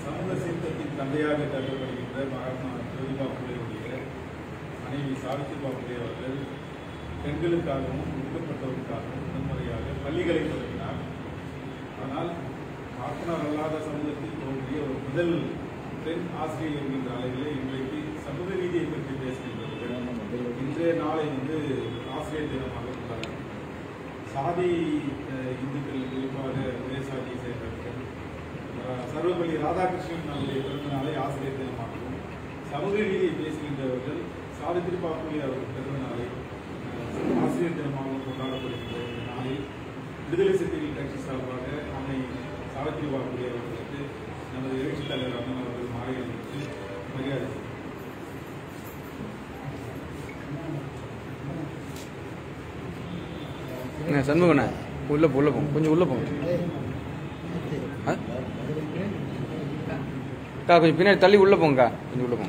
சமூக சீர்திருத்தத்தின் தந்தையாக கருதப்படுகின்ற மகாத்மா ஜோதிபா புலேவுடைய மனைவி சாவித்திரிபா புலே அவர்கள் பெண்களுக்காகவும் ஒடுக்கப்பட்டவர்களுக்காகவும் முதன்முறையாக பள்ளிகளை தொடங்கினார் ஆனால் பார்ப்பனர் அல்லாத சமூகத்தில் தோன்றிய ஒரு முதல் பெண் ஆசிரியர் என்கின்ற அளவிலே இன்றைக்கு சமூக நீதியை பற்றி பேசுகின்றவர்கள் இன்றைய நாளை வந்து ஆசிரியர் தினமாக கொண்டாடுகிறார்கள் சாதி அஹ், இந்துக்கள் குறிப்பாக ஒரே சாதியை சேர்ந்தவர்கள் அஹ், சர்வப்பள்ளி ராதாகிருஷ்ணன் அவருடைய பிறந்த நாளை ஆசிரியர் தினமாகவும் சமூக நீதியை பேசுகின்றவர்கள் சாவித்திரி பாப்புலி அவர்கள் பிறந்த நாளை அஹ், ஆசிரியர் தினமாக கொண்டாடப்படுகின்ற இந்த நாளில் விடுதலை சிறுத்தைகள் கட்சி சார்பாக அன்னை சாவித்திரி பாப்புலி அவர்களுக்கு நமது எழுச்சித் தலைவர் அண்ணன் அவர்கள் மாலை அணிவித்து மரியாதை செய்தார். என்ன சண்முகண்ணா உள்ளே போ உள்ளே போங்க கொஞ்சம் உள்ளே போங்க ஆ? அக்கா கொஞ்சம் பின்னாடி தள்ளி உள்ளே போங்கக்கா கொஞ்சம் உள்ளே போங்க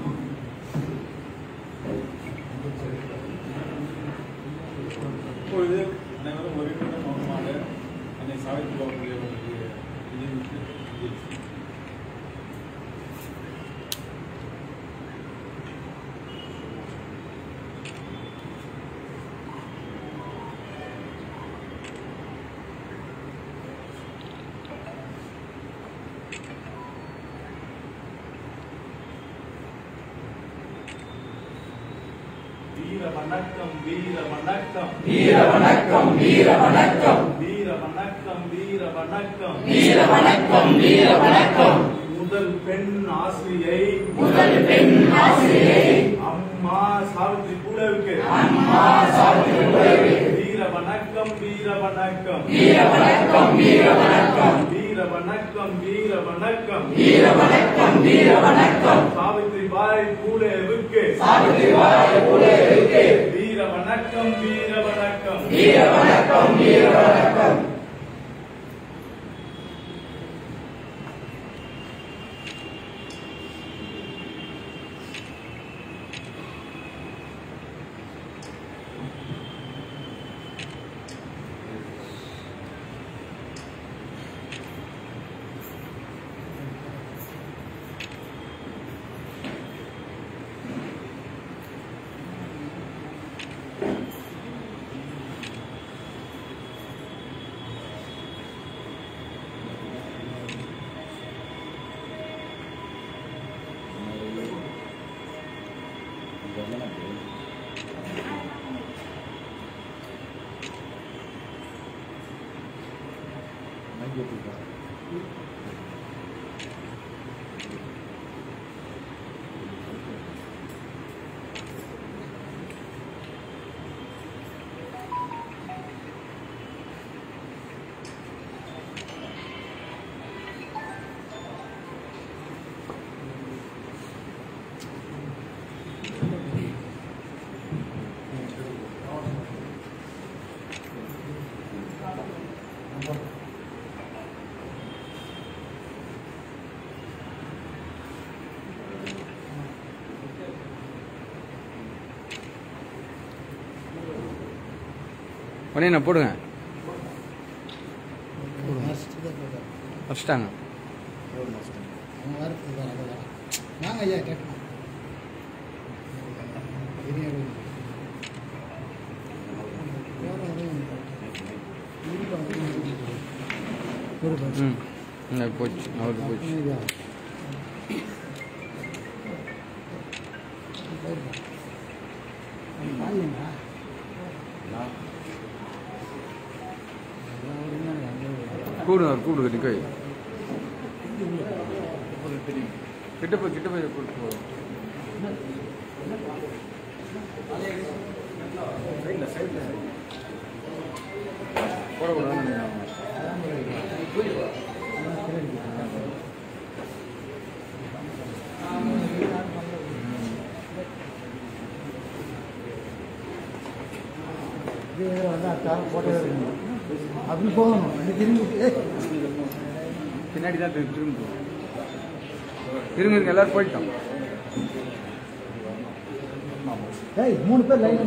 இப்பொழுது அனைவரும் ஒரு நிமிடம் மௌனமாக அன்னை சாவித்ரி பாபுடைய அவர்களுடைய நினைவுக்கு அஞ்சலி செலுத்துவோம். வீர வணக்கம் வீர வணக்கம் வீர வணக்கம் வீர வணக்கம் வீர வணக்கம் வீர வணக்கம் வீர வணக்கம் வீர வணக்கம் முதல் பெண் ஆசிரியை முதல் பெண் ஆசிரியை அம்மா சாவித்ரி பூலேவுக்கு அம்மா சாவித்திரி புலவே வீர வணக்கம் வீர வணக்கம் வீர வணக்கம் வீர வணக்கம் வீர வணக்கம் வீர வணக்கம் வீர வணக்கம் வீர வணக்கம் சாவித்ரி பாய் பூலேவுக்கு சாவித்திரி பாய் புலவேக்கு வீர வணக்கம் வீர வணக்கம் வீர வணக்கம் வீர வணக்கம் உடனே நான் போடுங்க வச்சுட்டாங்க வாங்க ஐயா கேட்கலாம் ம் இந்த போச்சு அவருக்கு போச்சு கூடுங்க அவர் கூடுங்க நிற்க வை. கிட்ட போய் கிட்ட போய் கூட்டு போ போடக்கூடாது அப்படி போகணும் அப்படி திரும்பி ஏய், பின்னாடி தான் திரும்ப திரும்ப போ. இருங்க இருங்க எல்லாரும் போயிட்டோம் ஏய் மூணு பேர் லைன்